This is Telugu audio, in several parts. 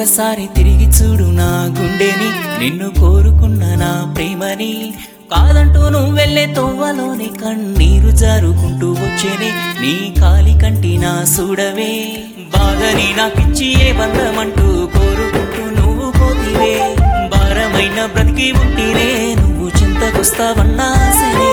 ఒక్కసారి తిరిగి చూడు నా గుండెని నిన్ను కోరుకున్న నా ప్రేమని కాదంటూ నువ్వు వెళ్ళే తోవలోని కన్నీరు జారుకుంటూ వచ్చేనే నీ కాలి కంటి నా చూడవే బాధని నాకిచ్చి ఏ బంధమంటూ కోరుకుంటూ నువ్వు పోతివే భారమైన బ్రతికి ఉంటినే నువ్వు చింతకొస్తావన్నా సరే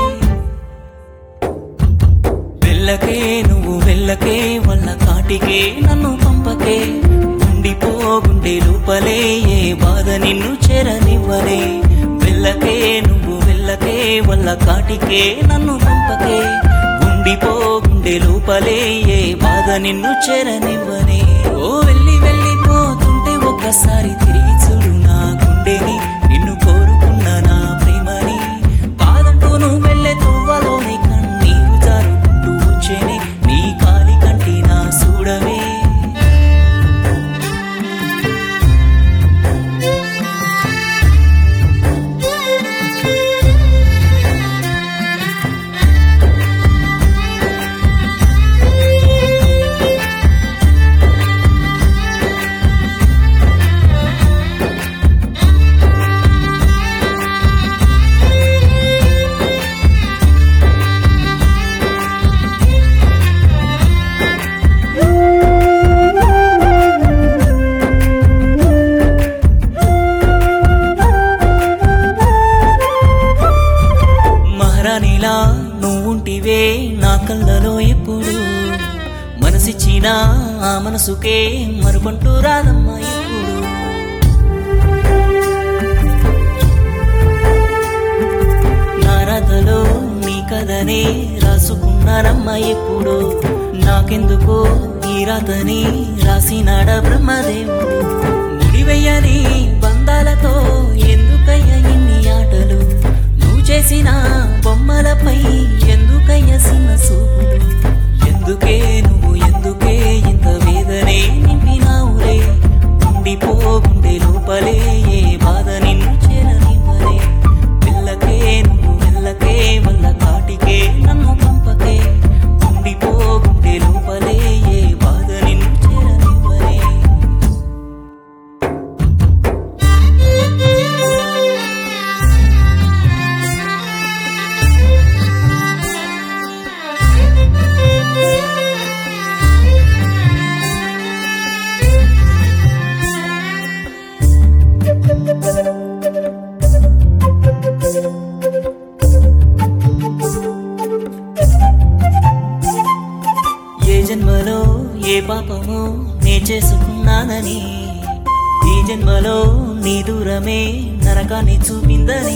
వెళ్ళకే నువ్వు వెళ్ళకే వల్ల కాటికే నన్ను పంపకే ఉండిపో గుండె లోపలే ఏ బాధ నిన్ను చేరనివ్వలే వెళ్ళకే నువ్వు వెళ్ళకే వల్ల కాటికే నన్ను పంపకే ఉండిపో గుండె లోపలే ఏ బాధ నిన్ను చేరనివ్వనే ఓ వెళ్ళి వెళ్ళిపోతుంటే ఒక్కసారి తిరిగి చూడు నా గుండెని నిన్ను కోరుకున్న నా ప్రేమని కాదంటూ నువ్వు వెళ్ళే తువ్వలోని కన్నీరు జారుకుంటూ వచ్చేనే నీ కాలి కంటి నా చూడవే మహారాణిలా నువ్వుంటివే నా కళ్ళలో ఎప్పుడు మనసిచ్చిన ఆ మనసుకే మరుపంటూ రాదమ్మా ఎప్పుడు నా రాతలో నీ కథనే రాసుకున్నానమ్మా ఎప్పుడు నాకెందుకో ఈ రాతని రాసినాడ బ్రహ్మదేవుడు ముడివెయ్యని బంధాలతో ఎందుకయ్య ఇన్ని ఆటలు నువ్వు చేసిన బొమ్మలపై ఎందుకయ్య చిన్న సూపులు ఎందుకే నువ్వు ఎందుకే ఇంత వేదనే నింపినావులే ఉండిపో గుండె లోపలే ఏ బాధ నిన్ను చేరనివ్వలే వెళ్ళకే నువ్వు వెళ్ళకే వల్ల కాటికే నన్ను పంపకే ఉండిపో గుండె లోపలే ఏ బాధ నిన్ను చేరనివ్వలే ఏ జన్మలో ఏ పాపమో నే చేసుకున్నానని ఈ జన్మలో నీ దూరమే నరకాన్ని చూపిందని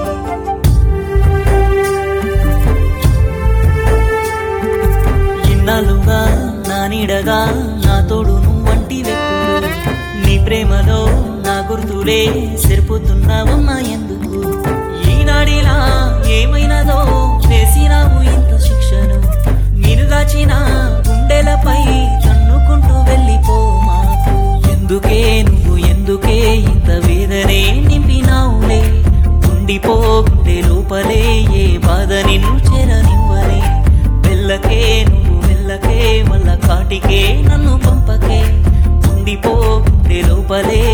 ఇన్నాళ్ళుగా నా నీడగా నా తోడు నువ్వంటి వెప్పుడు నీ ప్రేమలో నా గుర్తులే సరిపోతున్నావమ్మా ఎందుకు ఈనాడిలా ఏమైనదో చేసినావు ఇంత శిక్షను నేను దాచిన గుండెలపై తన్నుకుంటూ వెళ్ళిపో మాకు ఎందుకే నువ్వు ఎందుకే ఇంత వేదనే నింపినావులే ఉండిపో గుండె లోపలే ఏ బాధ నిన్ను చేరనివ్వలే వెళ్ళకే నువ్వు వెళ్ళకే మళ్ళా కాటికే నన్ను పంపకే ఉండిపో గుండె లోపలే